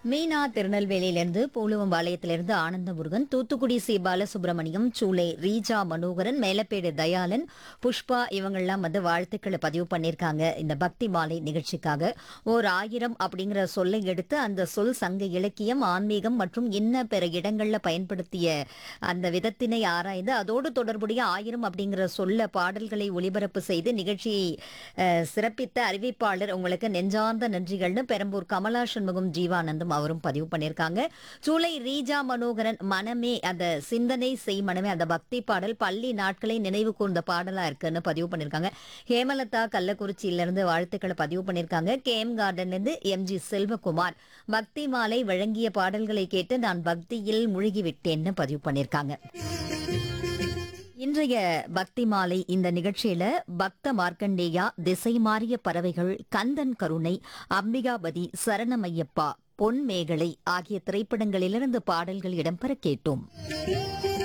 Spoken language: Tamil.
மீனா திருநெல்வேலியிலிருந்து பூலுவம்பாளையத்திலிருந்து ஆனந்த முருகன் தூத்துக்குடி சி பாலசுப்ரமணியம் சூளை ரீஜா மனோகரன் மேலப்பேடு தயாளன் புஷ்பா இவங்கெல்லாம் வந்து வாழ்த்துக்களை பதிவு பண்ணியிருக்காங்க இந்த பக்தி மாலை நிகழ்ச்சிக்காக ஓர் ஆயிரம் அப்படிங்கிற சொல்லை எடுத்து அந்த சொல் சங்க இலக்கியம் ஆன்மீகம் மற்றும் இன்ன பிற இடங்கள்ல பயன்படுத்திய அந்த விதத்தினை ஆராய்ந்து அதோடு தொடர்புடைய ஆயிரம் அப்படிங்கிற சொல்ல பாடல்களை ஒளிபரப்பு செய்து நிகழ்ச்சியை அஹ், சிறப்பித்த அறிவிப்பாளர் உங்களுக்கு நெஞ்சார்ந்த நன்றிகள்னு பெரம்பூர் கமலா சண்முகம் ஜீவானந்தம் அவரும் பதிவு பண்ணியிருக்காங்க சூளை ரீஜா மனோகரன் மனமே அந்த சிந்தனை செய் மனமே அந்த பக்தி பாடல் பள்ளி நாட்களை நினைவு கூர்ந்த பாடலா இருக்குன்னு பதிவு பண்ணியிருக்காங்க ஹேமலதா கள்ளக்குறிச்சியிலிருந்து வாழ்த்துக்களை பதிவு பண்ணியிருக்காங்க கே எம் கார்டன்ல இருந்து எம் ஜி செல்வகுமார் பக்தி மாலை வழங்கிய பாடல்களை கேட்டு நான் பக்தியில் மூழ்கி விட்டேன்னு பதிவு பண்ணியிருக்காங்க இன்றைய பக்தி மாலை இந்த நிகழ்ச்சியில பக்த மார்க்கண்டேயா திசை மாறிய பறவைகள் கந்தன் கருணை அம்பிகாபதி சரணமையப்பா பொன்மேகலை ஆகிய திரைப்படங்களிலிருந்து பாடல்கள் இடம்பெற கேட்டோம்